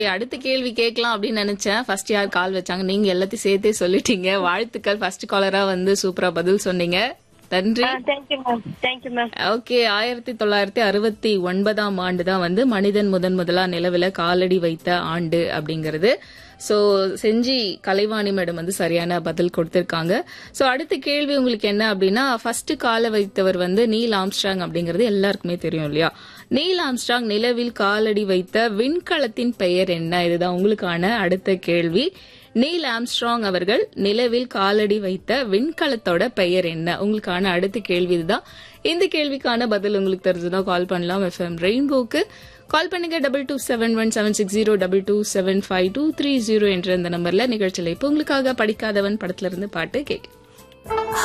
அடுத்த கேள்வி கேட்கலாம் அப்படின்னு நினைச்சேன் ஃபர்ஸ்ட் யார் கால் வச்சாங்க நீங்க எல்லாத்தையும் சேர்த்தே சொல்லிட்டீங்க வாழ்த்துக்கள் ஃபர்ஸ்ட் காலரா வந்து சூப்பரா பதில் சொன்னீங்க நன்றி thank you ma'am thank you ma'am okay ஆயிரத்தி தொள்ளாயிரத்தி அறுபத்தி ஒன்பதாம் ஆண்டு தான் வந்து மனிதன் முதன் முதலா நிலவுல காலடி வைத்த ஆண்டு அப்படிங்கிறது சோ செஞ்சி கலைவாணி மேடம் வந்து சரியான பதில் கொடுத்திருக்காங்க சோ அடுத்த கேள்வி உங்களுக்கு என்ன அப்படின்னா ஃபர்ஸ்ட் கால வைத்தவர் வந்து நீல் ஆம்ஸ்ட்ராங் அப்படிங்கிறது எல்லாருக்குமே தெரியும் இல்லையா நீல் ஆம்ஸ்ட்ராங் நிலவில் காலடி வைத்த விண்கலத்தின் பெயர் என்ன இதுதான் உங்களுக்கான அடுத்த கேள்வி நீல் ஆம்ஸ்ட்ராங் அவர்கள் நிலவில் காலடி வைத்த விண்கலத்தோட பெயர் என்ன உங்களுக்கான அடுத்த கேள்வி இதுதான் இந்த கேள்விக்கான பதில் உங்களுக்கு தெரிஞ்சதுன்னா கால் பண்ணலாம் எஃப்எம் ரெயின்போக்கு கால் பண்ணுங்க double two seven one seven six zero double two seven five two three zero என்ற இந்த நம்பர்ல நிகழ்ச்சியில் இப்போ உங்களுக்காக படிக்காதவன் படத்துல இருந்து பாட்டு கேட்க